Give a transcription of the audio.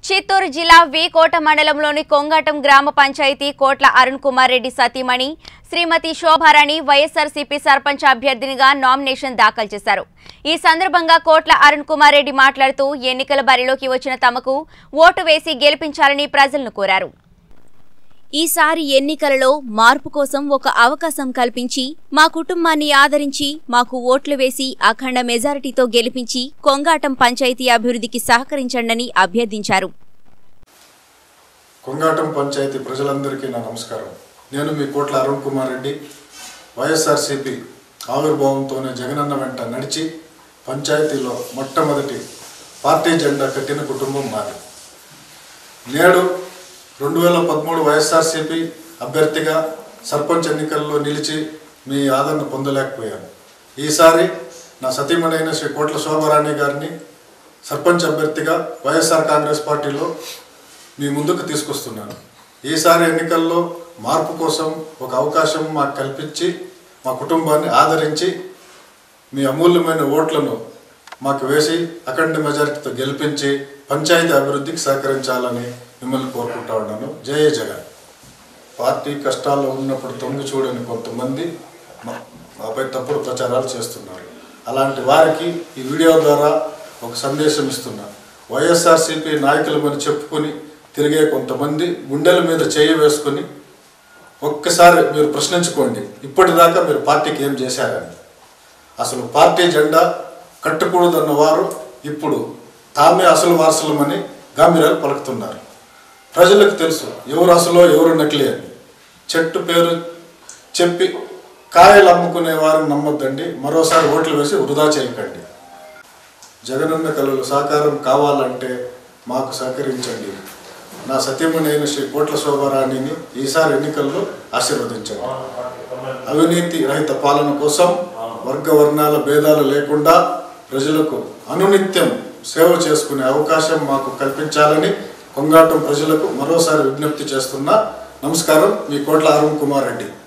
చిత్తూరు జిల్లా వి కోట మండలంలోని కొంగటం గ్రామ పంచాయతీ కోట్ల అరుణ్ కుమార్ రెడ్డి సతీమణి శ్రీమతి శోభారాణి వైఎస్ఆర్సీపీ సర్పంచ్ అభ్యర్థినిగా నామినేషన్ దాఖలు చేశారు ఈ సందర్భంగా కోట్ల అరుణ్ కుమార్ రెడ్డి మాట్లాడుతూ ఎన్నికల బరిలోకి వచ్చిన తమకు ఓటు వేసి గెలిపించాలని ప్రజలను కోరారు ఈసారి ఎన్నికలలో మార్పు కోసం ఒక అవకాశం కల్పించి మా కుటుంబాన్ని ఆదరించి మాకు ఓట్లు వేసి అఖండ మెజారిటీతో గెలిపించి కొంగాటం పంచాయతీ అభివృద్ధికి సహకరించండని అభ్యర్థించారు కొంగాటం పంచాయతీ ప్రజలందరికీ నా నమస్కారం నేను మీ కోట్ల అరుణ్ కుమార్ రెడ్డి వైఎస్ఆర్సీపీ ఆవిర్భావంతోనే జగనన్న వెంట నడిచి పంచాయతీలో మొట్టమొదటి పార్టీ జెండా కట్టిన కుటుంబం మాది నేడు రెండు వేల పదమూడు వైఎస్ఆర్సీపీ అభ్యర్థిగా సర్పంచ్ ఎన్నికల్లో నిలిచి మీ ఆదరణ పొందలేకపోయాను ఈసారి నా సతీమణైన శ్రీ కోట్ల శోభరాణి గారిని సర్పంచ్ అభ్యర్థిగా వైఎస్ఆర్ కాంగ్రెస్ పార్టీలో మీ ముందుకు తీసుకొస్తున్నాను ఈసారి ఎన్నికల్లో మార్పు కోసం ఒక అవకాశం మాకు కల్పించి మా కుటుంబాన్ని ఆదరించి మీ అమూల్యమైన ఓట్లను మాకు వేసి అఖండ మెజారిటీతో గెలిపించి పంచాయతీ అభివృద్ధికి సహకరించాలని మిమ్మల్ని కోరుకుంటా ఉన్నాను జయ జగన్ పార్టీ కష్టాల్లో ఉన్నప్పుడు తొంగి చూడని కొంతమంది మా- మాపై తప్పుడు ప్రచారాలు చేస్తున్నారు అలాంటి వారికి ఈ వీడియో ద్వారా ఒక సందేశం ఇస్తున్నా వైఎస్ఆర్సీపీ నాయకులమని చెప్పుకొని తిరిగే కొంతమంది గుండెల మీద చేయి వేసుకొని ఒక్కసారి మీరు ప్రశ్నించుకోండి ఇప్పటిదాకా మీరు పార్టీకి ఏం చేశారని అసలు పార్టీ జెండా కట్టకూడదన్న వారు ఇప్పుడు తామే అసలు వారసులమని గాంభీర్యాలు పలుకుతున్నారు ప్రజలకు తెలుసు ఎవరు అసలో ఎవరు నకిలీ అని చెట్టు పేరు చెప్పి కాయలు అమ్ముకునే వారిని నమ్మొద్దండి మరోసారి ఓట్లు వేసి వృధా చేయకండి జగనన్న కళలు సాకారం కావాలంటే మాకు సహకరించండి నా సత్యమణైన శ్రీ కోట్ల శోభారాణిని ఈసారి ఎన్నికల్లో ఆశీర్వదించండి అవినీతి రహిత పాలన కోసం వర్గ వర్ణాల భేదాలు లేకుండా ప్రజలకు అనునిత్యం సేవ చేసుకునే అవకాశం మాకు కల్పించాలని కొంగాటం ప్రజలకు మరోసారి విజ్ఞప్తి చేస్తున్నా నమస్కారం మీ కోట్ల అరుణ్ కుమార్ రెడ్డి